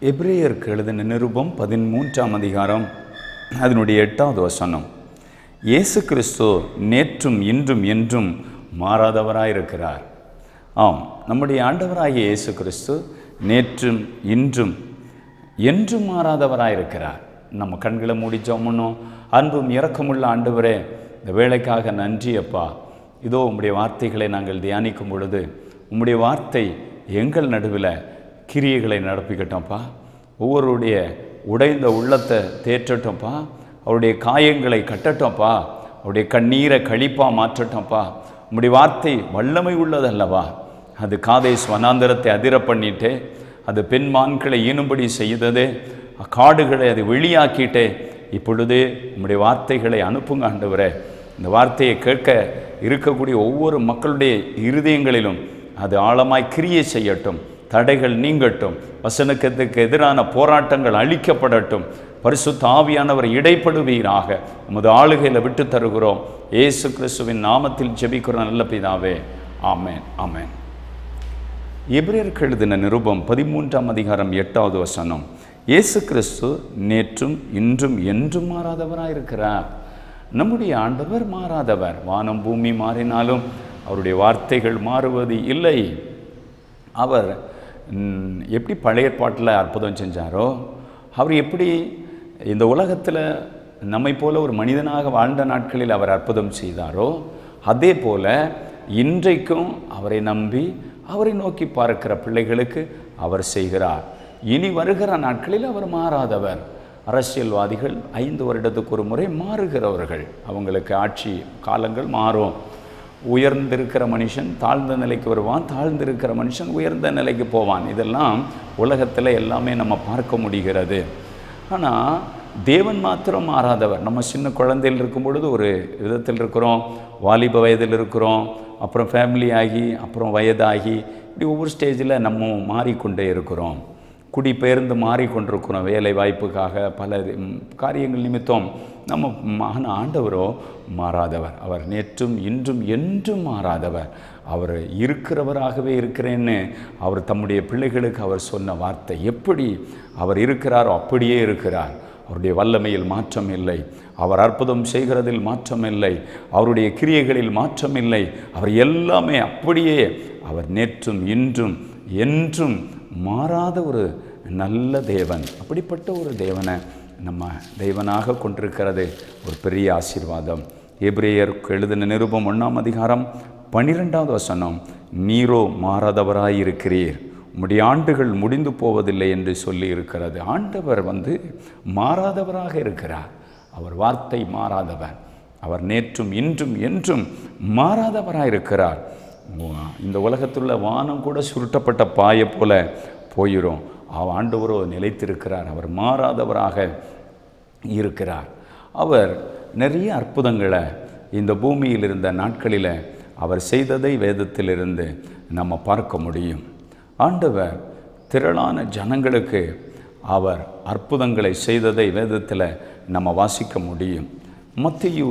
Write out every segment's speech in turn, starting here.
எபிரேயருக்கு எழுதின நிருபம் பதிமூன்றாம் அதிகாரம் அதனுடைய எட்டாவது வசனம் இயேசு கிறிஸ்து நேற்றும் இன்றும் என்றும் மாறாதவராயிருக்கிறார் ஆம் நம்முடைய ஆண்டவராகிய இயேசு கிறிஸ்து நேற்றும் இன்றும் என்றும் மாறாதவராயிருக்கிறார் நம்ம கண்களை மூடி ஜெபமணும் அன்பும் இரக்கமுள்ள ஆண்டவரே இந்த வேலைக்காக நன்றி அப்பா இதோ உம்முடைய வார்த்தைகளை நாங்கள் தியானிக்கும் பொழுது உம்முடைய வார்த்தை எங்கள் நடுவில் கிரியைகளை நடப்பிக்கட்டோம்ப்பா ஒவ்வொருடைய உடைந்த உள்ளத்தை தேற்றட்டோம்ப்பா அவருடைய காயங்களை கட்டட்டோம்ப்பா அவருடைய கண்ணீரை கழிப்பாக மாற்றட்டோம்ப்பா உம்முடைய வார்த்தை வல்லமை உள்ளதல்லவா அது காதேஸ் வனாந்தரத்தை அதிர பண்ணிட்டு அது பெண் மான்களை ஈனும்படி செய்தது காடுகளை அது வெளியாக்கிட்டே இப்பொழுதே உம்முடைய வார்த்தைகளை அனுப்புங்க ஆண்டவரே இந்த வார்த்தையை கேட்க இருக்கக்கூடிய ஒவ்வொரு மக்களுடைய இருதயங்களிலும் அது ஆழமாய் கிரியை செய்யட்டும் தடைகள் நீங்கட்டும் வசனக்கத்துக்கு எதிரான போராட்டங்கள் அழிக்கப்படட்டும் பரிசுத்த ஆவியானவர் இடைப்படுவீராக நமது ஆளுகையில் விட்டு தருகிறோம் இயேசு கிறிஸ்துவின் நாமத்தில் ஜெபிக்கிறோம் நல்ல பிதாவே ஆமேன் ஆமேன் எபிரேயருக்கு எழுதின நிருபம் பதிமூன்றாம் அதிகாரம் எட்டாவது வசனம் இயேசு கிறிஸ்து நேற்றும் இன்றும் என்றும் மாறாதவராயிருக்கிறார் நம்முடைய ஆண்டவர் மாறாதவர் வானம் பூமி மாறினாலும் அவருடைய வார்த்தைகள் மாறுவது இல்லை அவர் ம், எப்படி பழைய ஏற்பாட்டில் அற்புதம் செஞ்சாரோ அவர் எப்படி இந்த உலகத்தில் நம்மை போல ஒரு மனிதனாக வாழ்ந்த நாட்களில் அவர் அற்புதம் செய்தாரோ அதே போல இன்றைக்கும் அவரை நம்பி அவரை நோக்கி பார்க்கிற பிள்ளைகளுக்கு அவர் செய்கிறார் இனி வருகிற நாட்களில் அவர் மாறாதவர் அரசியல்வாதிகள் ஐந்து வருடத்துக்கு ஒரு முறை மாறுகிறவர்கள் அவங்களுக்கு ஆட்சி காலங்கள் மாறும் உயர்ந்திருக்கிற மனுஷன் தாழ்ந்த நிலைக்கு வருவான் தாழ்ந்திருக்கிற மனுஷன் உயர்ந்த நிலைக்கு போவான் இதெல்லாம் உலகத்தில் எல்லாமே நம்ம பார்க்க முடிகிறது ஆனால் தேவன் மாத்திரம் மாறாதவர் நம்ம சின்ன குழந்தையில் இருக்கும் பொழுது ஒரு விதத்தில் இருக்கிறோம் வாலிப வயதில் இருக்கிறோம் அப்புறம் ஃபேமிலி ஆகி அப்புறம் வயதாகி இப்படி ஒவ்வொரு ஸ்டேஜில் நம்ம மாறிக்கொண்டே இருக்கிறோம் குடிபெயர்ந்து மாறிக்கொண்டிருக்கிறோம் வேலை வாய்ப்புக்காக பல ம், காரியங்கள் நிமித்தம் நம்ம மான ஆண்டவரோ மாறாதவர் அவர் நேற்றும் இன்றும் என்றும் மாறாதவர் அவர் இருக்கிறவராகவே இருக்கிறேன்னு அவர் தம்முடைய பிள்ளைகளுக்கு அவர் சொன்ன வார்த்தை எப்படி அவர் இருக்கிறாரோ அப்படியே இருக்கிறார் அவருடைய வல்லமையில் மாற்றம் இல்லை அவர் அற்புதம் செய்கிறதில் மாற்றம் இல்லை அவருடைய கிரியைகளில் மாற்றம் இல்லை அவர் எல்லாமே அப்படியே அவர் நேற்றும் இன்றும் என்றும் மாறாத ஒரு நல்ல தேவன் அப்படிப்பட்ட ஒரு தேவனை நம்ம தெய்வனாக கொண்டிருக்கிறது ஒரு பெரிய ஆசீர்வாதம் எபிரேயருக்கு எழுதின நிருபம் ஒன்றாம் அதிகாரம் பன்னிரெண்டாவது வசனம் நீரோ மாறாதவராயிருக்கிறீர் உம்முடைய ஆண்டுகள் முடிந்து போவதில்லை என்று சொல்லி இருக்கிறது ஆண்டவர் வந்து மாறாதவராக இருக்கிறார் அவர் வார்த்தை மாறாதவர் அவர் நேற்றும் இன்றும் என்றும் மாறாதவராயிருக்கிறார் இந்த உலகத்துள்ள வானம் கூட சுருட்டப்பட்ட பாயை போல போயிடும் அவ ஆண்டவரோ நிலைத்திருக்கிறார் அவர் மாறாதவராக இருக்கிறார் அவர் நிறைய அற்புதங்களை இந்த பூமியில் இருந்த நாட்களில் அவர் செய்ததை வேதத்திலிருந்து நம்ம பார்க்க முடியும் ஆண்டவர் திரளான ஜனங்களுக்கு அவர் அற்புதங்களை செய்ததை வேதத்தில் நம்ம வாசிக்க முடியும் மத்தியு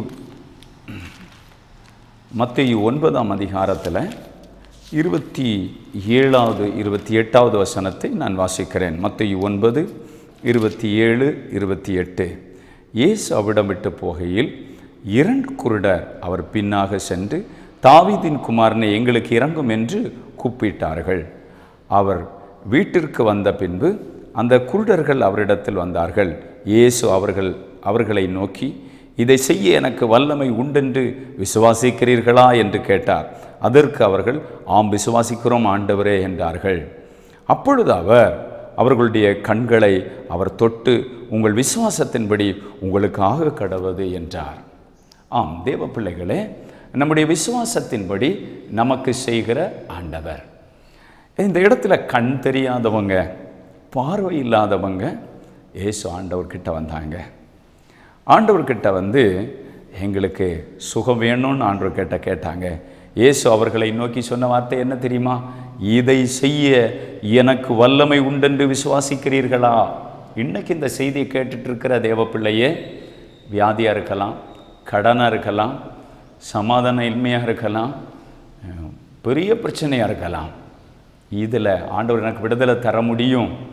மத்திய ஒன்பதாம் அதிகாரத்தில் இருபத்தி ஏழாவது இருபத்தி எட்டாவது வசனத்தை நான் வாசிக்கிறேன் மத்திய ஒன்பது இருபத்தி ஏழு இருபத்தி எட்டு இயேசு அவிடம் விட்டு போகையில் இரண்டு குருடர் அவர் பின்னாக சென்று தாவீதின் குமாரனை எங்களுக்கு இறங்கும் என்று கூப்பிட்டார்கள் அவர் வீட்டிற்கு வந்த பின்பு அந்த குருடர்கள் அவரிடத்தில் வந்தார்கள் இயேசு அவர்கள் அவர்களை நோக்கி இதை செய்ய எனக்கு வல்லமை உண்டென்று விசுவாசிக்கிறீர்களா என்று கேட்டார் அதற்கு அவர்கள் ஆம் விசுவாசிக்கிறோம் ஆண்டவரே என்றார்கள் அப்பொழுது அவர் அவர்களுடைய கண்களை அவர் தொட்டு உங்கள் விசுவாசத்தின்படி உங்களுக்கு ஆக கடவது என்றார் ஆம் தேவ பிள்ளைகளே நம்முடைய விசுவாசத்தின்படி நமக்கு செய்கிற ஆண்டவர் இந்த இடத்துல கண் தெரியாதவங்க பார்வை இல்லாதவங்க இயேசு ஆண்டவர்கிட்ட வந்தாங்க ஆண்டவர்கிட்ட வந்து எங்களுக்கு சுகம் வேணும்னு ஆண்டவர்கிட்ட கேட்டாங்க இயேசு அவர்களை நோக்கி சொன்ன வார்த்தை என்ன தெரியுமா இதை செய்ய எனக்கு வல்லமை உண்டென்று விசுவாசிக்கிறீர்களா இன்னைக்கு இந்த செய்தியை கேட்டுட்டு இருக்கிற தேவ பிள்ளையே வியாதியாக இருக்கலாம் கடனாக இருக்கலாம் சமாதான இன்மையாக இருக்கலாம் அஹ், பெரிய பிரச்சனையாக இருக்கலாம் இதில் ஆண்டவர் எனக்கு விடுதலை தர முடியும்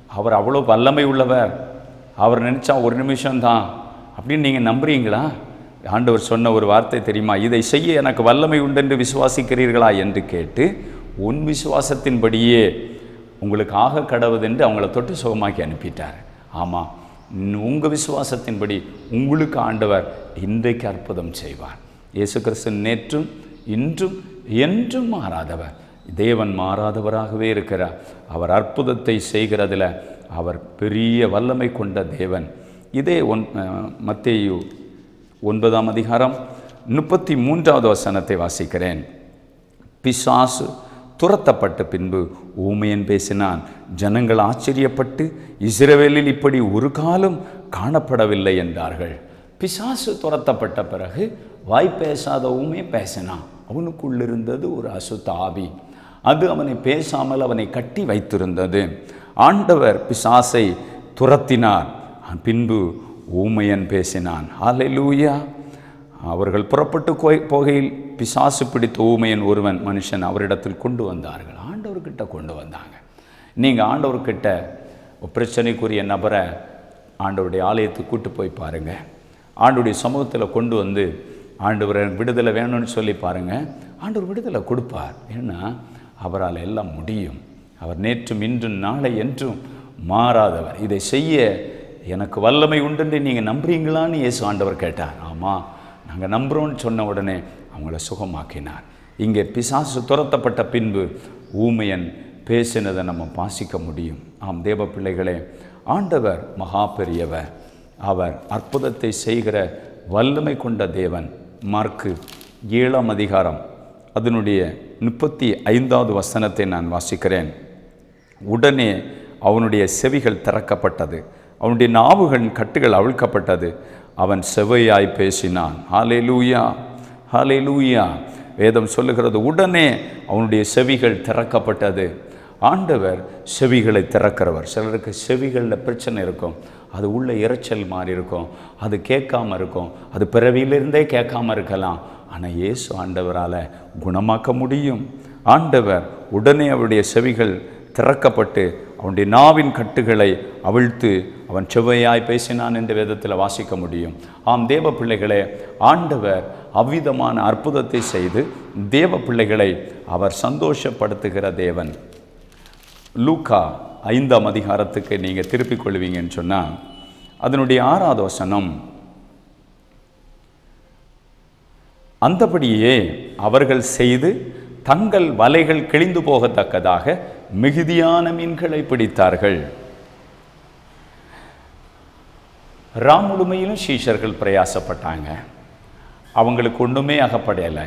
அவர் அவ்வளோ வல்லமை உள்ளவர் அவர் நினச்சா ஒரு நிமிஷம்தான் அப்படின்னு நீங்கள் நம்புறீங்களா ஆண்டவர் சொன்ன ஒரு வார்த்தை தெரியுமா இதை செய்ய எனக்கு வல்லமை உண்டென்று விசுவாசிக்கிறீர்களா என்று கேட்டு உன் விசுவாசத்தின்படியே உங்களுக்கு ஆக கடவுதென்று அவங்கள தொட்டு சுகமாக்கி அனுப்பிட்டார் ஆமாம் உங்கள் விசுவாசத்தின்படி உங்களுக்கு ஆண்டவர் இன்றைக்கு அற்புதம் செய்வார் இயேசு கிறிஸ்து நேற்றும் இன்றும் என்றும் மாறாதவர் தேவன் மாறாதவராகவே இருக்கிறார் அவர் அற்புதத்தை செய்கிறதில் அவர் பெரிய வல்லமை கொண்ட தேவன் இதே ஒன் மத்தேயு ஒன்பதாம் அதிகாரம் முப்பத்தி மூன்றாவது வசனத்தை வாசிக்கிறேன் பிசாசு துரத்தப்பட்ட பின்பு ஊமையன் பேசினான் ஜனங்கள் ஆச்சரியப்பட்டு இஸ்ரவேலில் இப்படி ஒரு காலம் காணப்படவில்லை என்றார்கள் பிசாசு துரத்தப்பட்ட பிறகு வாய் பேசாத ஊமே பேசினான் அவனுக்குள் இருந்தது ஒரு அசுத்த ஆவி அது அவனை பேசாமல் அவனை கட்டி வைத்திருந்தது ஆண்டவர் பிசாசை துரத்தினார் பின்பு ஊமையன் பேசினான் ஹalleluya அவர்கள் புறப்பட்டு கோய் போகையில் பிசாசு பிடித்த ஊமையன் ஒருவன் மனுஷன் அவரிடத்தில் கொண்டு வந்தார்கள் ஆண்டவர்கிட்ட கொண்டு வந்தாங்க நீங்கள் ஆண்டவர்கிட்ட ஒரு பிரச்சனைக்குரிய நபரை ஆண்டவருடைய ஆலயத்துக்கு கூட்டு போய் பாருங்கள் ஆண்டவருடைய சமூகத்தில் கொண்டு வந்து ஆண்டவர் எனக்கு விடுதலை வேணும்னு சொல்லி பாருங்கள் ஆண்டவர் விடுதலை கொடுப்பார் ஏன்னா அவரால் எல்லாம் முடியும் அவர் நேற்றும் இன்றும் நாளை என்றும் மாறாதவர் இதை செய்ய எனக்கு வல்லமை உண்டுன்னு நீங்கள் நம்புறீங்களான்னு இயேசு ஆண்டவர் கேட்டார் ஆமாம் நாங்கள் நம்புகிறோன்னு சொன்ன உடனே அவங்கள சுகமாக்கினார் இங்கே பிசாசு துரத்தப்பட்ட பின்பு ஊமையன் பேசினதை நம்ம பாசிக்க முடியும் ஆம் தேவ பிள்ளைகளே ஆண்டவர் மகா பெரியவர் அவர் அற்புதத்தை செய்கிற வல்லமை கொண்ட தேவன் மார்க்கு ஏழாம் அதிகாரம் அதனுடைய முப்பத்தி ஐந்தாவது வசனத்தை நான் வாசிக்கிறேன் உடனே அவனுடைய செவிகள் திறக்கப்பட்டது அவனுடைய நாவுகள் கட்டுகள் அவிழ்க்கப்பட்டது அவன் செவையாய் பேசினான் ஹாலே லூயா ஹாலே லூயா வேதம் சொல்லுகிறது உடனே அவனுடைய செவிகள் திறக்கப்பட்டது ஆண்டவர் செவிகளை திறக்கிறவர் சிலருக்கு செவிகளில் பிரச்சனை இருக்கும் அது உள்ள இரைச்சல் மாதிரி இருக்கும் அது கேட்காம இருக்கும் அது பிறவியிலிருந்தே கேட்காம இருக்கலாம் ஆனால் இயேசு ஆண்டவரால் குணமாக்க முடியும் ஆண்டவர் உடனே அவருடைய செவிகள் திறக்கப்பட்டு அவனுடைய நாவின் கட்டுகளை அவிழ்த்து அவன் செவ்வையாய் பேசினான் என்ற வேதத்தில் வாசிக்க முடியும் ஆம் தேவ பிள்ளைகளே ஆண்டவர் அவ்விதமான அற்புதத்தை செய்து தேவ பிள்ளைகளை அவர் சந்தோஷப்படுத்துகிற தேவன் லூக்கா ஐந்தாம் அதிகாரத்துக்கு நீங்கள் திருப்பிக் கொள்வீங்கன்னு சொன்னால் அதனுடைய ஆறாவது வசனம் அந்தபடியே அவர்கள் செய்து தங்கள் வலைகள் கிழிந்து போகத்தக்கதாக மிகுதியான மீன்களை பிடித்தார்கள் ராம் முழுமையிலும் சீஷர்கள் பிரயாசப்பட்டாங்க அவங்களுக்கு ஒன்றுமே அகப்படையலை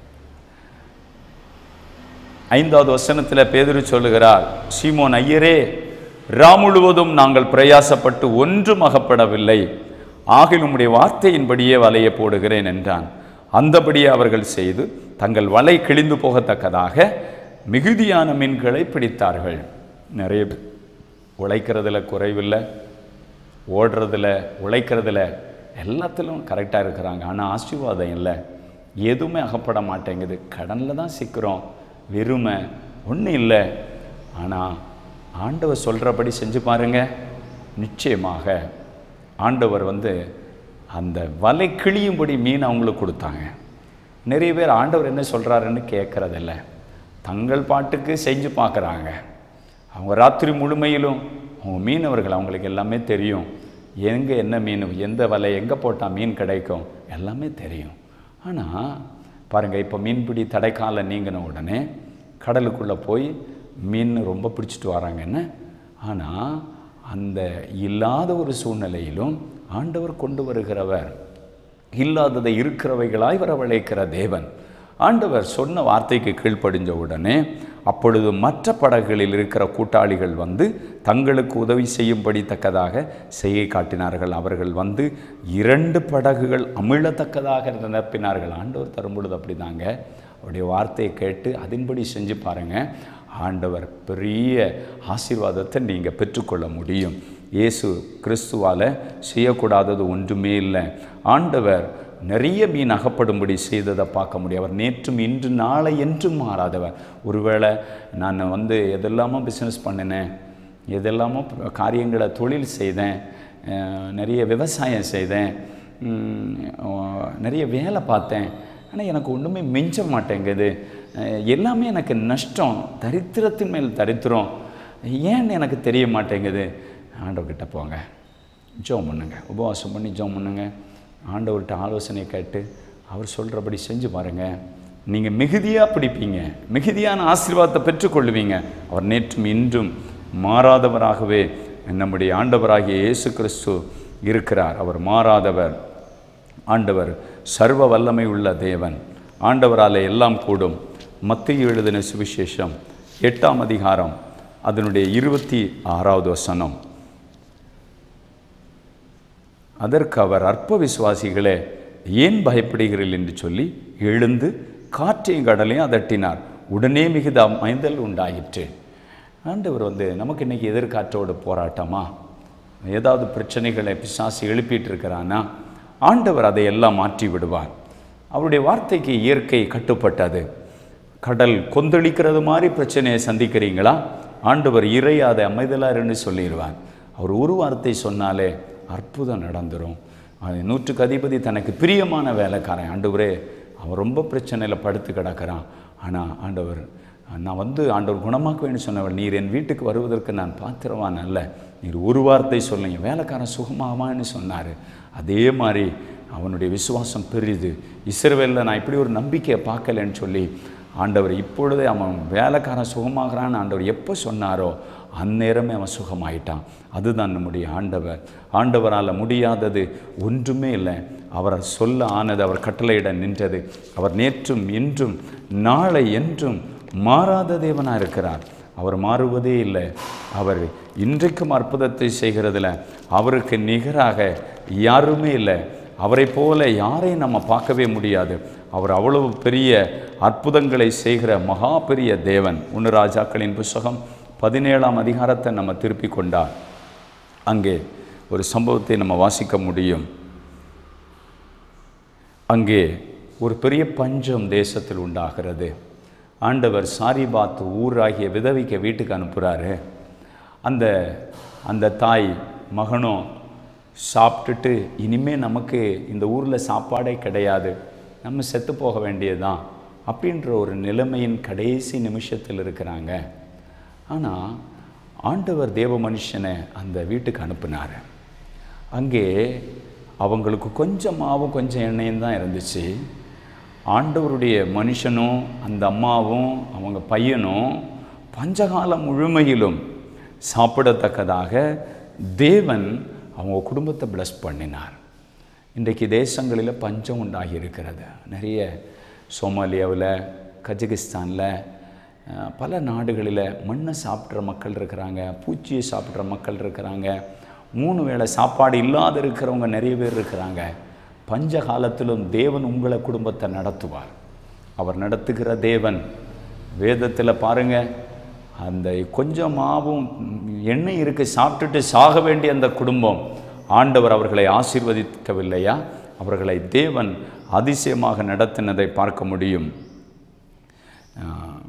ஐந்தாவது வசனத்தில் பேதுரு சொல்லுகிறார் சீமோன் ஐயரே ரா முழுவதும் நாங்கள் பிரயாசப்பட்டு ஒன்றும் அகப்படவில்லை ஆகில் உம்முடைய வார்த்தையின்படியே வலையை போடுகிறேன் என்றான் அந்தபடியே அவர்கள் செய்து தங்கள் வலை கிழிந்து போகத்தக்கதாக மிகுதியான மீன்களை பிடித்தார்கள் நிறைய பேர் உழைக்கிறதுல குறைவில்லை ஓடுறதுல உழைக்கிறதுல எல்லாத்திலும் கரெக்டாக இருக்கிறாங்க ஆனால் ஆசீர்வாதம் இல்லை எதுவுமே அகப்பட மாட்டேங்குது கடனில் தான் சிக்கிறோம் வெறுமை ஒன்றும் இல்லை ஆனால் ஆண்டவர் சொல்கிறபடி செஞ்சு பாருங்க நிச்சயமாக ஆண்டவர் வந்து அந்த வலை கிழியும்படி மீன் அவங்களுக்கு கொடுத்தாங்க நிறைய பேர் ஆண்டவர் என்ன சொல்கிறாருன்னு கேட்குறதில்ல தங்கள் பாட்டுக்கு செஞ்சு பார்க்குறாங்க அவங்க ராத்திரி முழுமையிலும் அவங்க மீனவர்கள் அவங்களுக்கு எல்லாமே தெரியும் எங்கே என்ன மீன் எந்த வலை எங்கே போட்டால் மீன் கிடைக்கும் எல்லாமே தெரியும் ஆனால் பாருங்கள் இப்போ மீன்பிடி தடைக்கால நீங்கின உடனே கடலுக்குள்ளே போய் மீன் ரொம்ப பிடிச்சிட்டு வராங்க என்ன ஆனால் அந்த இல்லாத ஒரு சூழ்நிலையிலும் ஆண்டவர் கொண்டு வருகிறவர் இல்லாததை இருக்கிறவைகளாய் வரவழைக்கிற தேவன் ஆண்டவர் சொன்ன வார்த்தைக்கு கீழ்ப்படிஞ்ச உடனே அப்பொழுது மற்ற படகுகளில் இருக்கிற கூட்டாளிகள் வந்து தங்களுக்கு உதவி செய்யும்படி தக்கதாக செய்கை காட்டினார்கள் அவர்கள் வந்து இரண்டு படகுகள் அமிழத்தக்கதாக நிரப்பினார்கள் ஆண்டவர் தரும்பொழுது அப்படிதாங்க அவருடைய வார்த்தையை கேட்டு அதன்படி செஞ்சு பாருங்கள் ஆண்டவர் பெரிய ஆசீர்வாதத்தை நீங்கள் பெற்றுக்கொள்ள முடியும் இயேசு கிறிஸ்துவால் செய்யக்கூடாதது ஒன்றுமே இல்லை ஆண்டவர் நிறைய மீன் அகப்படும்படி செய்ததை பார்க்க முடியும் அவர் நேற்றும் இன்று நாளை என்றும் மாறாதவர் ஒருவேளை நான் வந்து எதெல்லாமோ பிஸ்னஸ் பண்ணினேன் எதெல்லாமோ ப- காரியங்களை தொழில் செய்தேன் அஹ், நிறைய விவசாயம் செய்தேன் உம், அஹ், நிறைய வேலை பார்த்தேன் ஆனால் எனக்கு ஒன்றுமே மிஞ்ச மாட்டேங்குது அஹ், எல்லாமே எனக்கு நஷ்டம் தரித்திரத்தின் மேல் தரித்திரம் ஏன்னு எனக்கு தெரிய மாட்டேங்குது ஆண்டவர்கிட்ட போங்க ஜெபம் பண்ணுங்க உபவாசம் பண்ணி ஜெபம் பண்ணுங்க ஆண்டவர்கிட்ட ஆலோசனை கேட்டு அவர் சொல்கிறபடி செஞ்சு பாருங்கள் நீங்கள் மிகுதியாக பிடிப்பீங்க மிகுதியான ஆசீர்வாதத்தை பெற்றுக்கொள்ளுவீங்க அவர் நேற்றும் இன்றும் மாறாதவராகவே நம்முடைய ஆண்டவராகிய இயேசு கிறிஸ்து இருக்கிறார் அவர் மாறாதவர் ஆண்டவர் சர்வ வல்லமை உள்ள தேவன் ஆண்டவராலே எல்லாம் கூடும் மத்திய எழுதின சுவிசேஷம் எட்டாம் அதிகாரம் அதனுடைய இருபத்தி ஆறாவது வசனம் அதற்கு அவர் அற்ப விசுவாசிகளே ஏன் பயப்படுகிறீர்கள் என்று சொல்லி எழுந்து காற்றையும் கடலையும் அதட்டினார் உடனே மிகுந்த மைந்தல் உண்டாயிற்று ஆண்டவர் வந்து நமக்கு இன்னைக்கு எதிர்காற்றோட போராட்டமா ஏதாவது பிரச்சனைகளை பிசாசு எழுப்பிட்டு இருக்கிறானா ஆண்டவர் அதை எல்லாம் மாற்றி விடுவார் அவருடைய வார்த்தைக்கு இயற்கை கட்டுப்பட்டது கடல் கொந்தளிக்கிறது மாதிரி பிரச்சனையை சந்திக்கிறீங்களா ஆண்டவர் இறையாத அமைதலாருன்னு சொல்லிடுவார் அவர் ஒரு வார்த்தை சொன்னாலே அற்புதம் நடந்துரும் அது நூற்றுக்கு அதிபதி தனக்கு பிரியமான வேலைக்காரன் ஆண்டவரே அவன் ரொம்ப பிரச்சனையில் படுத்து கிடக்கிறான் ஆனால் ஆண்டவர் நான் வந்து ஆண்டவர் குணமாக்குவேன்னு சொன்னவள் நீர் என் வீட்டுக்கு வருவதற்கு நான் பாத்திரவான் அல்ல நீர் ஒரு வார்த்தை சொல்லுங்க வேலைக்காரன் சுகமாவான்னு சொன்னார் அதே மாதிரி அவனுடைய விசுவாசம் பெரிது இஸ்ரவேலில் நான் இப்படி ஒரு நம்பிக்கையை பார்க்கலன்னு சொல்லி ஆண்டவர் இப்பொழுதே அவன் வேலைக்காரன் சுகமாகறான்னு ஆண்டவர் எப்போ சொன்னாரோ அந்நேரமே அவன் சுகமாயிட்டான் அதுதான் நம்முடைய ஆண்டவர் ஆண்டவரால் முடியாதது ஒன்றுமே இல்லை அவர் சொல்ல ஆனது அவர் கட்டளையிட நின்றது அவர் நேற்றும் இன்றும் நாளை என்றும் மாறாத தேவனாக இருக்கிறார் அவர் மாறுவதே இல்லை அவர் இன்றைக்கும் அற்புதத்தை செய்கிறதுல அவருக்கு நிகராக யாருமே இல்லை அவரை போல யாரையும் நம்ம பார்க்கவே முடியாது அவர் அவ்வளவு பெரிய அற்புதங்களை செய்கிற மகா பெரிய தேவன் ஒன்று ராஜாக்களின் புஸ்தகம் பதினேழாம் அதிகாரத்தை நம்ம திருப்பி கொண்டார் அங்கே ஒரு சம்பவத்தை நம்ம வாசிக்க முடியும் அங்கே ஒரு பெரிய பஞ்சம் தேசத்தில் உண்டாகிறது ஆண்டவர் சாரிபாத் ஊராகிய விதவிக்க வீட்டுக்கு அனுப்புகிறாரு அந்த அந்த தாய் மகனும் சாப்பிட்டுட்டு இனிமே நமக்கு இந்த ஊரில் சாப்பாடே கிடையாது நம்ம செத்து போக வேண்டியதுதான் அப்படின்ற ஒரு நிலைமையின் கடைசி நிமிஷத்தில் இருக்கிறாங்க ஆனால் ஆண்டவர் தேவ மனுஷனை அந்த வீட்டுக்கு அனுப்புனார் அங்கே அவங்களுக்கு கொஞ்சம் மாவும் கொஞ்சம் எண்ணெயும் தான் இருந்துச்சு ஆண்டவருடைய மனுஷனும் அந்த அம்மாவும் அவங்க பையனும் பஞ்சகாலம் முழுமையிலும் சாப்பிடத்தக்கதாக தேவன் அவங்க குடும்பத்தை bless பண்ணினார் இன்றைக்கு தேசங்களில் பஞ்சம் உண்டாகி இருக்கிறது நிறைய சோமாலியாவில் கஜகிஸ்தானில் அஹ், பல நாடுகளில் மண்ணை சாப்பிட்ற மக்கள் இருக்கிறாங்க பூச்சியை சாப்பிட்ற மக்கள் இருக்கிறாங்க மூணு வேளை சாப்பாடு இல்லாத இருக்கிறவங்க நிறைய பேர் இருக்கிறாங்க பஞ்ச காலத்திலும் தேவன் உங்களை குடும்பத்தை நடத்துவார் அவர் நடத்துகிற தேவன் வேதத்தில் பாருங்க அந்த கொஞ்சம் மாவும் எண்ணெய் இருக்கு சாப்பிட்டுட்டு சாக வேண்டிய அந்த குடும்பம் ஆண்டவர் அவர்களை ஆசீர்வதிக்கவில்லையா அவர்களை தேவன் அதிசயமாக நடத்தினதை பார்க்க முடியும் ஆஹ்,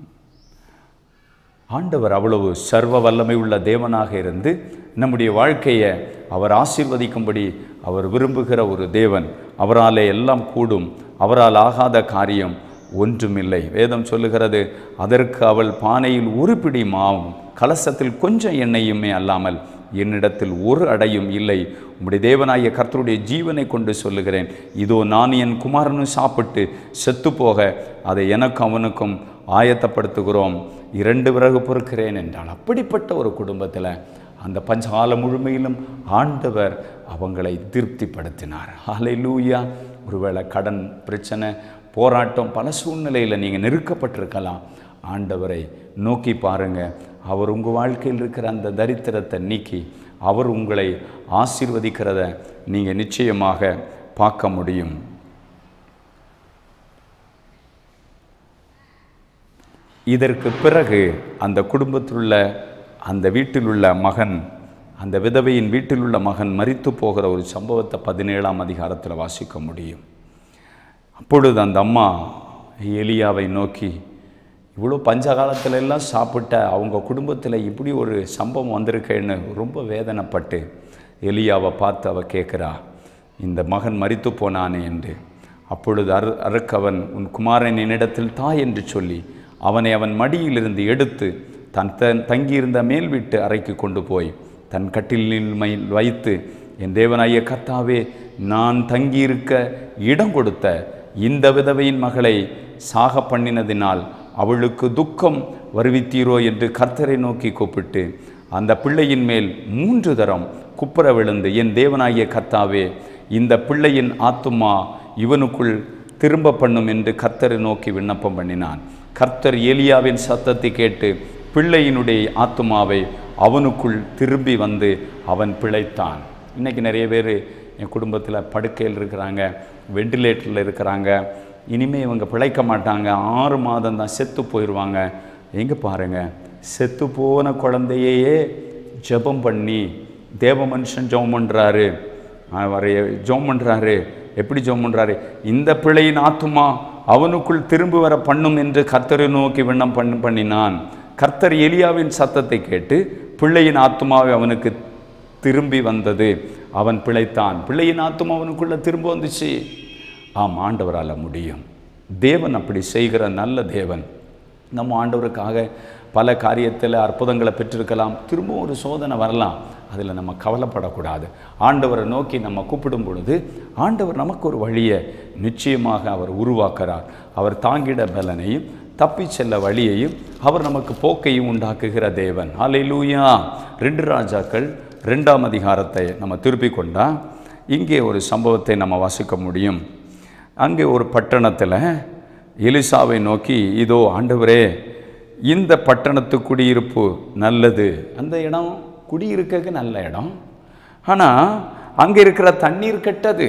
ஆண்டவர் அவ்வளவு சர்வ வல்லமை உள்ள தேவனாக இருந்து நம்முடைய வாழ்க்கையை அவர் ஆசீர்வதிக்கும்படி அவர் விரும்புகிற ஒரு தேவன் அவராலே எல்லாம் கூடும் அவரால் ஆகாத காரியம் ஒன்றுமில்லை வேதம் சொல்லுகிறது அதற்கு அவள் பானையில் ஒரு பிடி மாவும் கலசத்தில் கொஞ்சம் எண்ணெயுமே அல்லாமல் என்னிடத்தில் ஒரு அடையும் இல்லை உம்முடைய தேவனாகிய கர்த்தருடைய ஜீவனை கொண்டு சொல்லுகிறேன் இதோ நான் என் குமாரனும் சாப்பிட்டு செத்து போக அதை எனக்கும் அவனுக்கும் ஆயத்தப்படுத்துகிறோம் இரண்டு விறகு பொறுக்கிறேன் என்றால் அப்படிப்பட்ட ஒரு குடும்பத்தில் அந்த பஞ்சகாலம் முழுமையிலும் ஆண்டவர் அவங்களை திருப்திப்படுத்தினார் ஹalleluya ஒருவேளை கடன் பிரச்சனை போராட்டம் பல சூழ்நிலையில் நீங்கள் நெருக்கப்பட்டிருக்கலாம் ஆண்டவரை நோக்கி பாருங்க அவர் உங்கள் வாழ்க்கையில் இருக்கிற அந்த தரித்திரத்தை நீக்கி அவர் உங்களை ஆசீர்வதிக்கிறத நீங்கள் நிச்சயமாக பார்க்க முடியும் இதற்கு பிறகு அந்த குடும்பத்திலுள்ள அந்த வீட்டிலுள்ள மகன் அந்த விதவையின் வீட்டிலுள்ள மகன் மரித்து போகிற ஒரு சம்பவத்தை பதினேழாம் அதிகாரத்தில் வாசிக்க முடியும் அப்பொழுது அந்த அம்மா எலியாவை நோக்கி இவ்வளோ பஞ்ச காலத்துல எல்லாம் சாப்பிட்ட அவங்க குடும்பத்தில் இப்படி ஒரு சம்பவம் வந்திருக்கேன்னு ரொம்ப வேதனைப்பட்டு எலியாவை பார்த்து அவ கேட்குறா இந்த மகன் மரித்து போனானே என்று அப்பொழுது அரு அருக்கவன் உன் குமாரன் என்னிடத்தில் தா என்று சொல்லி அவனை அவன் மடியிலிருந்து எடுத்து தன் தன் தங்கியிருந்த மேல் வீட்டு அறைக்கு கொண்டு போய் தன் கட்டிலின் மேல் வைத்து என் தேவனாகிய கர்த்தாவே நான் தங்கியிருக்க இடம் கொடுத்த இந்த விதவையின் மகளை சாக பண்ணினதினால் அவளுக்கு துக்கம் வருவித்தீரோ என்று கர்த்தரை நோக்கி கூப்பிட்டு அந்த பிள்ளையின் மேல் மூன்று தரம் குப்புற விழுந்து என் தேவனாகிய கர்த்தாவே இந்த பிள்ளையின் ஆத்துமா இவனுக்குள் திரும்ப பண்ணும் என்று கர்த்தரை நோக்கி விண்ணப்பம் பண்ணினான் கர்த்தர் ஏலியாவின் சத்தத்தை கேட்டு பிள்ளையினுடைய ஆத்துமாவை அவனுக்குள் திரும்பி வந்து அவன் பிழைத்தான் இன்னைக்கு நிறைய பேர் என் குடும்பத்தில் படுக்கையில் இருக்கிறாங்க வெண்டிலேட்டரில் இருக்கிறாங்க இனிமே இவங்க பிழைக்க மாட்டாங்க ஆறு மாதம் தான் செத்து போயிடுவாங்க எங்கே பாருங்க செத்து போன குழந்தையையே ஜெபம் பண்ணி தேவ மனுஷன் ஜெபம் பண்ணுறாரு அவர் ஜெபம் பண்ணுறாரு எப்படி ஜெபம் பண்ணுறாரு இந்த பிள்ளையின் ஆத்துமா அவனுக்குள் திரும்பி வர பண்ணும் என்று கர்த்தரை நோக்கி விண்ணம் பண்ண பண்ணினான் கர்த்தர் எலியாவின் சத்தத்தை கேட்டு பிள்ளையின் ஆத்துமாவை அவனுக்கு திரும்பி வந்தது அவன் பிழைத்தான் பிள்ளையின் ஆத்துமா அவனுக்குள்ள திரும்ப வந்துச்சு ஆம் ஆண்டவரால் முடியும் தேவன் அப்படி செய்கிற நல்ல தேவன் நம்ம ஆண்டவருக்காக பல காரியத்தில் அற்புதங்களை பெற்றிருக்கலாம் திரும்பவும் ஒரு சோதனை வரலாம் அதில் நம்ம கவலைப்படக்கூடாது ஆண்டவரை நோக்கி நம்ம கூப்பிடும் பொழுது ஆண்டவர் நமக்கு ஒரு வழியை நிச்சயமாக அவர் உருவாக்குறார் அவர் தாங்கிட பலனையும் தப்பி செல்ல வழியையும் அவர் நமக்கு போக்கையும் உண்டாக்குகிற தேவன் ஹalleluya ரெண்டு ராஜாக்கள் ரெண்டாம் அதிகாரத்தை நம்ம திருப்பி கொண்டா இங்கே ஒரு சம்பவத்தை நம்ம வாசிக்க முடியும் அங்கே ஒரு பட்டணத்தில் எலிசாவை நோக்கி இதோ ஆண்டவரே இந்த பட்டணத்து குடியிருப்பு நல்லது அந்த இடம் குடியிருக்க நல்ல இடம் ஆனால் அங்கே இருக்கிற தண்ணீர் கெட்டது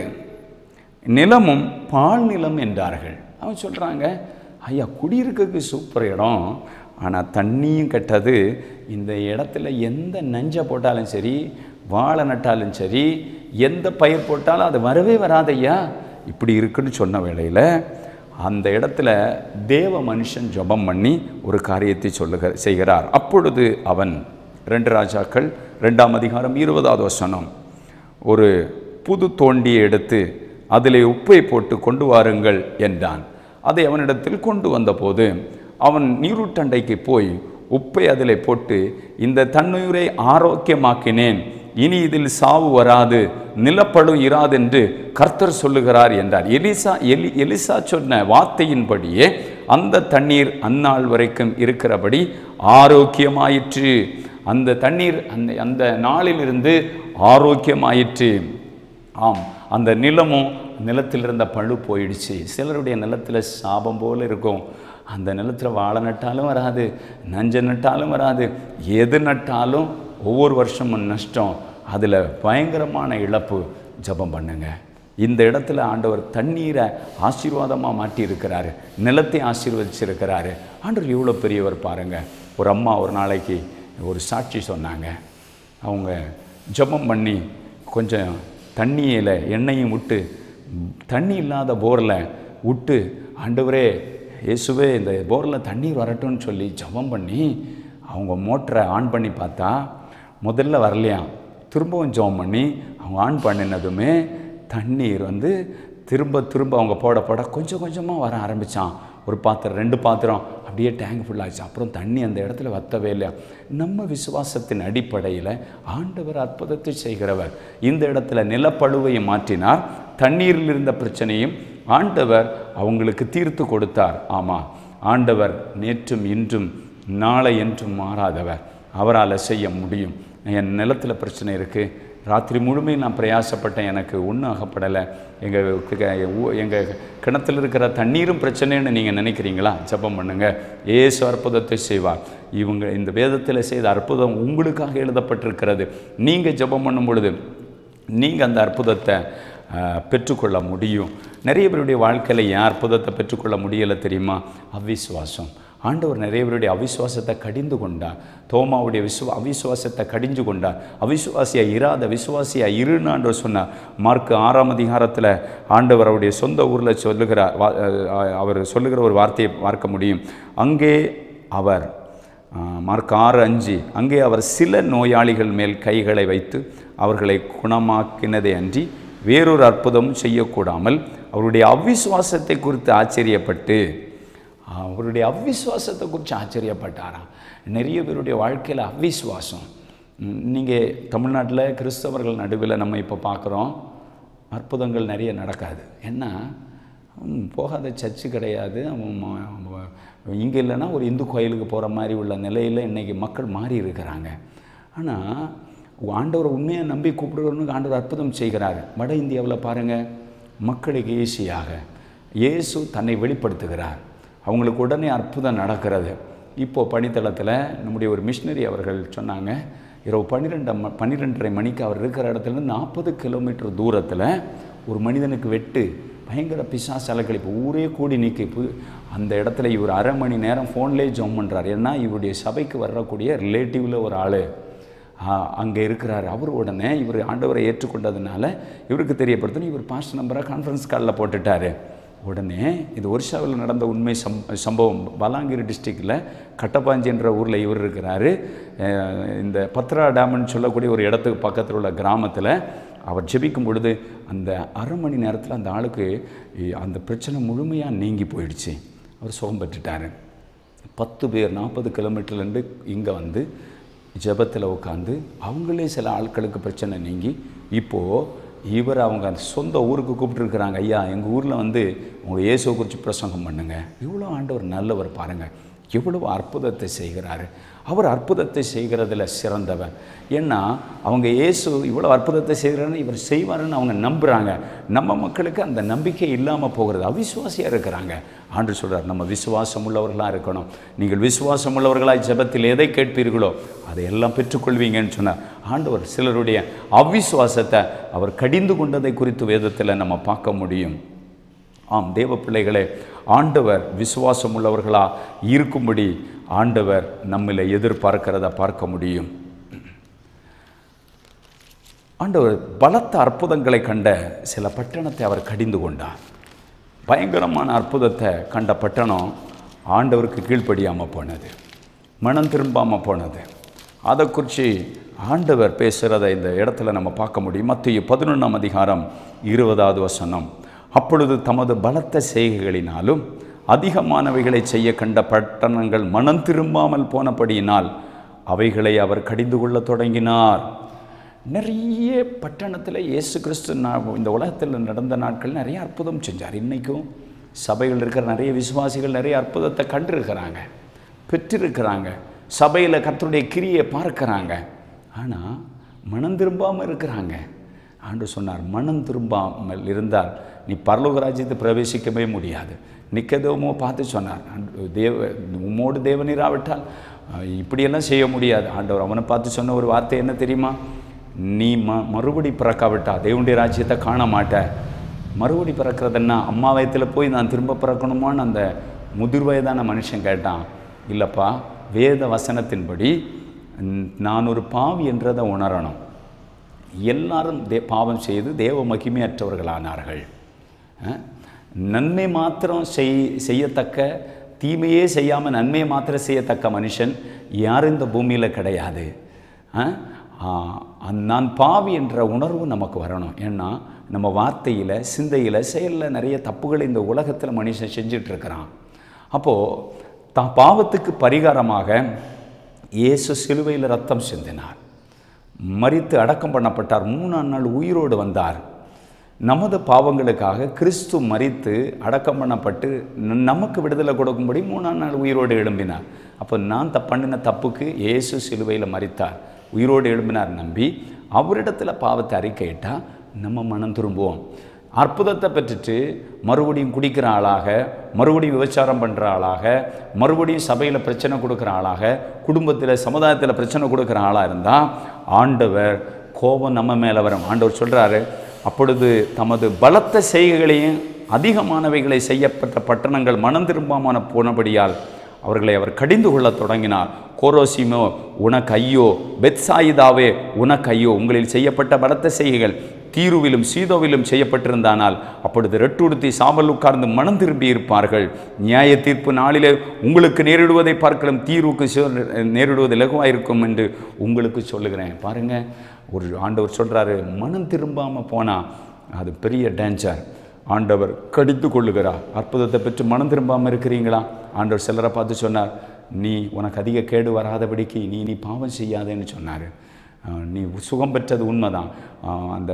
நிலமும் பால் நிலம் என்றார்கள் அவன் சொல்கிறாங்க ஐயா குடியிருக்கக்கு சூப்பர் இடம் ஆனால் தண்ணியும் கெட்டது இந்த இடத்துல எந்த நஞ்சை போட்டாலும் சரி வாழை நட்டாலும் சரி எந்த பயிர் போட்டாலும் அது வரவே வராதையா இப்படி இருக்குன்னு சொன்ன வேளையில் அந்த இடத்துல தேவ மனுஷன் ஜெபம் பண்ணி ஒரு காரியத்தை சொல்லுக செய்கிறார் அப்பொழுது அவன் ரெண்டு ராஜாக்கள் ரெண்டாம் அதிகாரம் இருபதாவது வசனம் ஒரு புது தோண்டியை எடுத்து அதிலே உப்பை போட்டு கொண்டு வாருங்கள் என்றான் அதை அவனிடத்தில் கொண்டு வந்தபோது அவன் நீருட்டண்டைக்கு போய் உப்பை அதிலே போட்டு இந்த தன்னுயிரை ஆரோக்கியமாக்கினேன் இனி இதில் சாவு வராது நிலப்படும் இராதென்று கர்த்தர் சொல்லுகிறார் என்றார் எலிசா எலி எலிசா சொன்ன வார்த்தையின்படியே அந்த தண்ணீர் அந்நாள் வரைக்கும் இருக்கிறபடி ஆரோக்கியமாயிற்று அந்த தண்ணீர் அந்த அந்த நாளிலிருந்து ஆரோக்கியமாயிற்று ஆம் அந்த நிலமும் நிலத்தில் இருந்த பழு போயிடுச்சு சிலருடைய நிலத்தில் சாபம் போல இருக்கும் அந்த நிலத்தில் வாழை நட்டாலும் வராது நஞ்சை நட்டாலும் வராது எது நட்டாலும் ஒவ்வொரு வருஷமும் நஷ்டம் அதில் பயங்கரமான இழப்பு ஜெபம் பண்ணுங்க இந்த இடத்துல ஆண்டவர் தண்ணீரை ஆசீர்வாதமாக மாட்டி இருக்கிறாரு நிலத்தை ஆசீர்வதிச்சிருக்கிறாரு ஆண்டவர் இவ்வளோ பெரியவர் பாருங்க ஒரு அம்மா ஒரு நாளைக்கு ஒரு சாட்சி சொன்னாங்க அவங்க ஜெபம் பண்ணி கொஞ்சம் தண்ணியில் எண்ணெயும் விட்டு தண்ணி இல்லாத போரில் விட்டு ஆண்டவரே இயேசுவே இந்த போரில் தண்ணீர் வரட்டும்னு சொல்லி ஜெபம் பண்ணி அவங்க மோட்டரை ஆன் பண்ணி பார்த்தா முதல்ல வரலையாம் திரும்பவும் ஜெபம் பண்ணி அவங்க ஆன் பண்ணினதுமே தண்ணீர் வந்து திரும்ப திரும்ப அவங்க போட போட கொஞ்சம் கொஞ்சமாக வர ஆரம்பித்தான் ஒரு பாத்திரம் ரெண்டு பாத்திரம் அப்படியே டேங்க் ஃபுல்லாகிடுச்சு அப்புறம் தண்ணி அந்த இடத்துல வத்தவே இல்லை நம்ம விசுவாசத்தின் அடிப்படையில் ஆண்டவர் அற்புதத்தை செய்கிறவர் இந்த இடத்துல நிலப்பழுவையை மாற்றினார் தண்ணீரில் இருந்த பிரச்சனையும் ஆண்டவர் அவங்களுக்கு தீர்த்து கொடுத்தார் ஆமாம் ஆண்டவர் நேற்றும் இன்றும் நாளை என்றும் மாறாதவர் அவரால் செய்ய முடியும் என் நிலத்தில் பிரச்சனை இருக்குது ராத்திரி முழுமையும் நான் பிரயாசப்பட்டேன் எனக்கு ஒன்றும் ஆகப்படலை எங்கள் எங்கள் கிணத்துல இருக்கிற தண்ணீரும் பிரச்சனைன்னு நீங்கள் நினைக்கிறீங்களா ஜெபம் பண்ணுங்க ஏசு அற்புதத்தை செய்வார் இவங்க இந்த வேதத்தில் செய்த அற்புதம் உங்களுக்காக எழுதப்பட்டிருக்கிறது நீங்கள் ஜெபம் பண்ணும் பொழுது நீங்கள் அந்த அற்புதத்தை ஆஹ், பெற்றுக்கொள்ள முடியும் நிறைய பேருடைய வாழ்க்கையில் ஏன் அற்புதத்தை பெற்றுக்கொள்ள முடியலை தெரியுமா அவிசுவாசம் ஆண்டவர் நிறைய பேருடைய அவிசுவாசத்தை கடிந்து கொண்டார் தோமாவுடைய விசுவா அவிசுவாசத்தை கடிஞ்சு கொண்டார் அவிசுவாசியா இராத விசுவாசியா இருன்னு ஆண்டவர் சொன்னார் மார்க் ஆறாம் அதிகாரத்தில் ஆண்டவர் அவருடைய சொந்த ஊரில் சொல்லுகிறார் வா- அஹ் அவர் சொல்லுகிற ஒரு வார்த்தையை பார்க்க முடியும் அங்கே அவர் ஆஹ், மார்க் ஆறு அஞ்சு அங்கே அவர் சில நோயாளிகள் மேல் கைகளை வைத்து அவர்களை குணமாக்கினதே அன்றி வேறொரு அற்புதமும் செய்யக்கூடாமல் அவருடைய அவிசுவாசத்தை குறித்து ஆச்சரியப்பட்டு அவருடைய அவிசுவாசத்தை குறித்து ஆச்சரியப்பட்டாராம் நிறைய பேருடைய வாழ்க்கையில் அவிசுவாசம் நீங்கள் தமிழ்நாட்டில் கிறிஸ்தவர்கள் நடுவில் நம்ம இப்போ பார்க்குறோம் அற்புதங்கள் நிறைய நடக்காது ஏன்னா ம், போகாத சர்ச்சு கிடையாது இங்கே இல்லைன்னா ஒரு இந்து கோயிலுக்கு போகிற மாதிரி உள்ள நிலையில் இன்றைக்கி மக்கள் மாறி இருக்கிறாங்க ஆனால் ஆண்டவரை உண்மையாக நம்பி கூப்பிடுறவனுக்கு ஆண்டவர் அற்புதம் செய்கிறார் வட இந்தியாவில் பாருங்கள் மக்களுக்கு ஈஸியாக இயேசு தன்னை வெளிப்படுத்துகிறார் அவங்களுக்கு உடனே அற்புதம் நடக்கிறது இப்போது பணித்தளத்தில் நம்முடைய ஒரு மிஷினரி அவர்கள் சொன்னாங்க இரவு பன்னிரெண்டு ம பன்னிரெண்டரை மணிக்கு அவர் இருக்கிற இடத்துல நாற்பது கிலோமீட்டர் தூரத்தில் ஒரு மனிதனுக்கு வெட்டு பயங்கர பிசாசு அலக்கழிப்பு ஊரே கூடி நிற்கிப்பு அந்த இடத்துல இவர் அரை மணி நேரம் ஃபோன்லேயே ஜோம் பண்ணுறார் ஏன்னா இவருடைய சபைக்கு வரக்கூடிய ரிலேட்டிவில் ஒரு ஆள் அங்கே இருக்கிறார் அவர் உடனே இவர் ஆண்டவரை ஏற்றுக்கொண்டதுனால இவருக்கு தெரியப்படுத்தணும் இவர் பாஸ்ட் நம்பரை கான்ஃபரன்ஸ் காலில் போட்டுட்டாரு உடனே இது ஒரிசாவில் நடந்த உண்மை சம் சம்பவம் பலாங்கிரி டிஸ்ட்ரிக்டில் கட்டப்பாஞ்சின்ற ஊரில் இவர் இருக்கிறாரு அஹ் இந்த பத்ரா டேம்னு சொல்லக்கூடிய ஒரு இடத்துக்கு பக்கத்தில் உள்ள கிராமத்தில் அவர் ஜெபிக்கும் பொழுது அந்த அரை மணி நேரத்தில் அந்த ஆளுக்கு இ- அந்த பிரச்சனை முழுமையாக நீங்கி போயிடுச்சு அவர் சுகம் பெற்றுட்டாரு பத்து பேர் நாற்பது கிலோமீட்டர்லேருந்து இங்கே வந்து ஜெபத்தில் உட்காந்து அவங்களே சில ஆட்களுக்கு பிரச்சனை நீங்கி இப்போது இவர் அவங்க அந்த சொந்த ஊருக்கு கூப்பிட்டுருக்குறாங்க ஐயா எங்கள் ஊரில் வந்து உங்கள் இயேசுவை குறித்து பிரசங்கம் பண்ணுங்க இவ்வளோ ஆண்டவர் நல்லவர் பாருங்கள் எவ்வளவு அற்புதத்தை செய்கிறாரு அவர் அற்புதத்தை செய்கிறதுல சிறந்தவர் ஏன்னா அவங்க இயேசு இவ்வளோ அற்புதத்தை செய்கிறாருன்னு இவர் செய்வாருன்னு அவங்க நம்புகிறாங்க நம்ம மக்களுக்கு அந்த நம்பிக்கை இல்லாமல் போகிறது அவிசுவாசியாக இருக்கிறாங்க ஆண்டு சொல்கிறார் நம்ம விசுவாசம் உள்ளவர்களாக இருக்கணும் நீங்கள் விசுவாசம் உள்ளவர்களாய் ஜெபத்தில் எதை கேட்பீர்களோ அதை எல்லாம் பெற்றுக்கொள்வீங்கன்னு சொன்னார் ஆண்டவர் சிலருடைய அவிசுவாசத்தை அவர் கடிந்து கொண்டதை குறித்து வேதத்தில் நம்ம பார்க்க முடியும் ஆம் தேவ பிள்ளைகளே ஆண்டவர் விசுவாசம் உள்ளவர்களா இருக்கும்படி ஆண்டவர் நம்மளை எதிர்பார்க்கிறத பார்க்க முடியும் ஆண்டவர் பலத்த அற்புதங்களை கண்ட சில பட்டணத்தை அவர் கடிந்து கொண்டார் பயங்கரமான அற்புதத்தை கண்ட பட்டணம் ஆண்டவருக்கு கீழ்ப்படியாமல் போனது மனம் திரும்பாமல் போனது அதை குறித்து ஆண்டவர் பேசுகிறத இந்த இடத்துல நம்ம பார்க்க முடியும் மத்திய பதினொன்றாம் அதிகாரம் இருபதாவது வசனம் அப்பொழுது தமது பலத்த செய்கைகளினாலும் அதிகமானவைகளை செய்ய கண்ட பட்டணங்கள் மனம் திரும்பாமல் போனபடியினால் அவைகளை அவர் கடிந்து கொள்ளத் தொடங்கினார் நிறைய பட்டணத்தில் இயேசு கிறிஸ்து நா- இந்த உலகத்தில் நடந்த நாட்கள் நிறைய அற்புதம் செஞ்சார் இன்றைக்கும் சபைகள் இருக்கிற நிறைய விசுவாசிகள் நிறைய அற்புதத்தை கண்டிருக்கிறாங்க பெற்றிருக்கிறாங்க சபையில் கர்த்தருடைய கிரியை பார்க்கறாங்க ஆனால் மனம் திரும்பாமல் இருக்கிறாங்க ஆண்டு சொன்னார் மனம் திரும்பாமல் இருந்தால் நீ பரலோக ராஜ்யத்தை பிரவேசிக்கவே முடியாது நிக்கதோமோ பார்த்து சொன்னார் ஆண்டு- தேவ உம்மோடு தேவனீராவிட்டால் அஹ், இப்படியெல்லாம் செய்ய முடியாது ஆண்டவர் அவனை பார்த்து சொன்ன ஒரு வார்த்தை என்ன தெரியுமா நீ ம மறுபடி பிறக்காவிட்டா தேவனுடைய ராஜ்யத்தை காண மாட்ட மறுபடி பிறக்கிறதுன்னா அம்மா வயத்தில் போய் நான் திரும்ப பிறக்கணுமான்னு அந்த முதிர் வயதான மனுஷன் கேட்டான் இல்லைப்பா வேத வசனத்தின்படி ம், நான் ஒரு பாவி என்றதை உணரணும் எல்லாரும் தே பாவம் செய்து தேவ மகிமையற்றவர்களானார்கள் அஹ், நன்மை மாத்திரம் செய் செய்யத்தக்க தீமையே செய்யாமல் நன்மையை மாத்திரம் செய்யத்தக்க மனுஷன் யாரும் இந்த பூமியில் கிடையாது அஹ், ஆ, அந்த நான் பாவி என்ற உணர்வு நமக்கு வரணும் ஏன்னா நம்ம வார்த்தையில் சிந்தையில் செயலில் நிறைய தப்புகளை இந்த உலகத்தில் மனுஷன் செஞ்சுட்டு இருக்கிறான் அப்போது தான் பாவத்துக்கு பரிகாரமாக இயேசு சிலுவையில் ரத்தம் சிந்தினார் மரித்து அடக்கம் பண்ணப்பட்டார் மூணாம் நாள் உயிரோடு வந்தார் நமது பாவங்களுக்காக கிறிஸ்து மரித்து அடக்கம் பண்ணப்பட்டு ந- நமக்கு விடுதலை கொடுக்கும்படி மூணாம் நாள் உயிரோடு எழும்பினார் அப்போ நான் த பண்ணின தப்புக்கு இயேசு சிலுவையில் மரித்தார் உயிரோடு எழும்பினார் நம்பி அவரிடத்துல பாவத்தை அறிக்கையிட்டா நம்ம மனம் திரும்புவோம் அற்புதத்தை பெற்றுட்டு மறுபடியும் குடிக்கிற ஆளாக மறுபடியும் விபச்சாரம் பண்ணுற ஆளாக மறுபடியும் சபையில் பிரச்சனை கொடுக்குற ஆளாக குடும்பத்தில் சமுதாயத்தில் பிரச்சனை கொடுக்குற ஆளாக இருந்தால் ஆண்டவர் கோபம் நம்ம மேலே வரும் ஆண்டவர் சொல்கிறாரு அப்பொழுது தமது பலத்த செய்கைகளையும் அதிகமானவைகளை செய்யப்பட்ட பட்டணங்கள் மனம் திரும்பாமல் போனபடியால் அவர்களை அவர் கடிந்து கொள்ளத் தொடங்கினார் கோரோசிமோ உனக்கு ஐயோ பெத்சாயிதாவே உனக்கு ஐயோ உங்களில் செய்யப்பட்ட பலத்த செய்கைகள் தீருவிலும் சீதோவிலும் செய்யப்பட்டிருந்தானால் அப்பொழுது ரெட்டுடுத்தி சாம்பல் உட்கார்ந்து மனம் திரும்பி இருப்பார்கள் நியாய தீர்ப்பு நாளிலே உங்களுக்கு நேரிடுவதை பார்க்கலாம் தீர்வுக்கு சோ- நேரிடுவது இலகுவாயிருக்கும் என்று உங்களுக்கு சொல்லுகிறேன் பாருங்க ஒரு ஆண்டவர் சொல்றாரு மனம் திரும்பாம போனா அது பெரிய டேஞ்சர் ஆண்டவர் கடித்து கொள்ளுகிறார் அற்புதத்தை பெற்று மனம் திரும்பாமல் இருக்கிறீங்களா ஆண்டவர் சிலரை பார்த்து சொன்னார் நீ உனக்கு அதிக கேடு வராதபடிக்கு நீ நீ பாவம் செய்யாதேன்னு சொன்னார் ஆஹ் நீ சுகம் பெற்றது உண்மைதான் ஆஹ் அந்த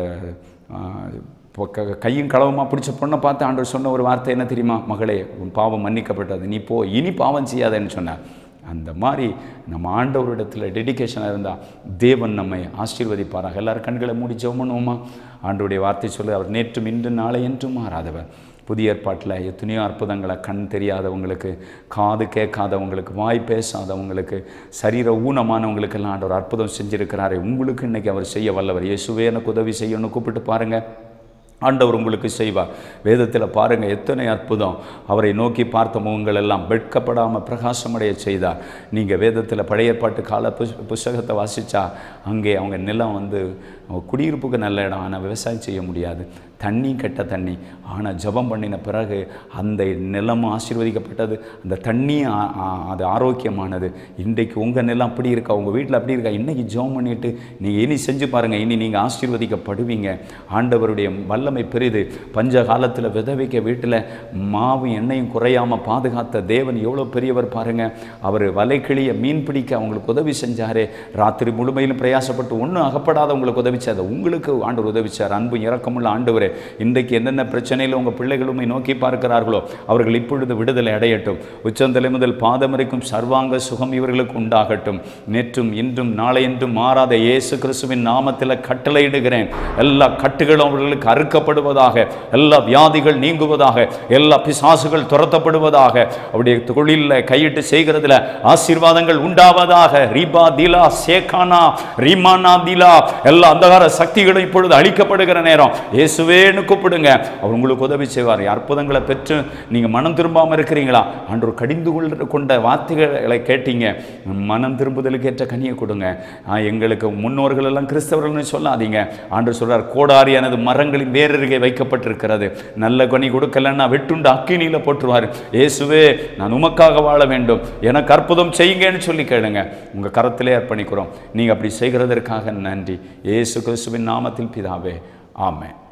ஆஹ் இப்போ க- கையும் களவுமா பிடிச்ச பொண்ணை பார்த்து ஆண்டவர் சொன்ன ஒரு வார்த்தை என்ன தெரியுமா மகளே உன் பாவம் மன்னிக்கப்பட்டது நீ போ இனி பாவம் செய்யாதேன்னு சொன்னார் அந்த மாதிரி நம்ம ஆண்டவரிடத்தில் டெடிகேஷனாக இருந்தால் தேவன் நம்மை ஆசீர்வதிப்பாராக எல்லாரும் கண்களை மூடி ஜெபம் பண்ணுவோமா ஆண்டவருடைய வார்த்தை சொல்லு அவர் நேற்றும் இன்று நாளை என்றும் மாறாதவர் புதிய ஏற்பாட்டில் எத்தனையோ அற்புதங்களை கண் தெரியாதவங்களுக்கு காது கேட்காதவங்களுக்கு வாய் பேசாதவங்களுக்கு சரீர ஊனமானவங்களுக்கெல்லாம் ஆண்டவர் அற்புதம் செஞ்சிருக்கிறாரே உங்களுக்கு இன்னைக்கு அவர் செய்ய வல்லவர் இயேசுவே எனக்கு உதவி செய்யணும்னு கூப்பிட்டு பாருங்கள் ஆண்டவர் உங்களுக்கு செய்வார் வேதத்தில் பாருங்கள் எத்தனை அற்புதம் அவரை நோக்கி பார்த்த முகங்கள் எல்லாம் வெட்கப்படாமல் பிரகாசமடைய செய்தார் நீங்கள் வேதத்தில் பழைய ஏற்பாட்டு கால புஸ் புஸ்தகத்தை வாசித்தா அங்கே அவங்க நிலம் வந்து குடியிருப்புக்கு நல்ல இடம் ஆனால் விவசாயம் செய்ய முடியாது தண்ணி கெட்ட தண்ணி ஆனால் ஜெபம் பண்ணின பிறகு அந்த நிலமும் ஆசீர்வதிக்கப்பட்டது அந்த தண்ணி ஆ- ஆ- அது ஆரோக்கியமானது இன்றைக்கு உங்கள் நிலம் அப்படி இருக்கா உங்கள் வீட்டில் அப்படி இருக்கா இன்றைக்கி ஜெபம் பண்ணிட்டு நீங்கள் இனி செஞ்சு பாருங்கள் இனி நீங்கள் ஆசீர்வதிக்கப்படுவீங்க ஆண்டவருடைய வல்லமை பெரிது பஞ்ச காலத்தில் விதவைக்க வீட்டில் மாவும் எண்ணெயும் குறையாமல் பாதுகாத்த தேவன் எவ்வளோ பெரியவர் பாருங்கள் அவர் வலைக்கிளிய மீன் பிடிக்க அவங்களுக்கு உதவி செஞ்சாரே ராத்திரி முழுமையிலும் பிரயாசப்பட்டு ஒன்றும் அகப்படாதவங்களுக்கு உதவிச்சார் உங்களுக்கு ஆண்டவர் உதவிச்சார் அன்பு இரக்கமுள்ள ஆண்டவரே இன்றைக்கு என்னென்ன பிரச்சனையில் உங்கள் பிள்ளைகள் உம்மை நோக்கி பார்க்கிறார்களோ அவர்கள் இப்பொழுது விடுதலை அடையட்டும் உச்சந்தலை முதல் பாதம் வரைக்கும் சர்வாங்க சுகம் இவர்களுக்கு உண்டாகட்டும் நேற்றும் இன்றும் நாளை என்றும் மாறாத இயேசு கிறிஸ்துவின் நாமத்தில் கட்டளையிடுகிறேன் எல்லா கட்டுகளும் அவர்களுக்கு அறுக்கப்படுவதாக எல்லா வியாதிகள் நீங்குவதாக எல்லா பிசாசுகள் துரத்தப்படுவதாக அவருடைய தொழிலில் கையிட்டு செய்கிறதுல ஆசீர்வாதங்கள் உண்டாவதாக ரீபா திலா சேகானா ரீமானா திலா எல்லா அந்தகார சக்திகளும் இப்பொழுது அழிக்கப்படுகிற நேரம் இயேசுவேன்னு கூப்பிடுங்க அவர் உங்களுக்கு உதவி செய்வார் அற்புதங்களை பெற்று நீங்கள் மனம் திரும்பாமல் இருக்கிறீங்களா ஆண்டவர் கடிந்து கொள்ள கொண்ட வார்த்தைகளை கேட்டீங்க மனம் திரும்புதலுக்கு ஏற்ற கனியை கொடுங்க ஆ, எங்களுக்கு முன்னோர்கள் எல்லாம் கிறிஸ்தவர்கள்னு சொல்லாதீங்க ஆண்டவர் சொல்றார் கோடாரி எனது மரங்களின் வேறருகே வைக்கப்பட்டிருக்கிறது நல்ல கனி கொடுக்கலன்னா வெட்டுண்டு அக்கினியில் போட்டுருவார் இயேசுவே நான் உமக்காக வாழ வேண்டும் எனக்கு அற்புதம் செய்யுங்கன்னு சொல்லி கேளுங்க உங்கள் கரத்திலே அர்ப்பணிக்கிறோம் நீங்கள் அப்படி செய்கிறதற்காக நன்றி இயேசு கிறிஸ்துவின் நாமத்தில் பிதாவே ஆமென்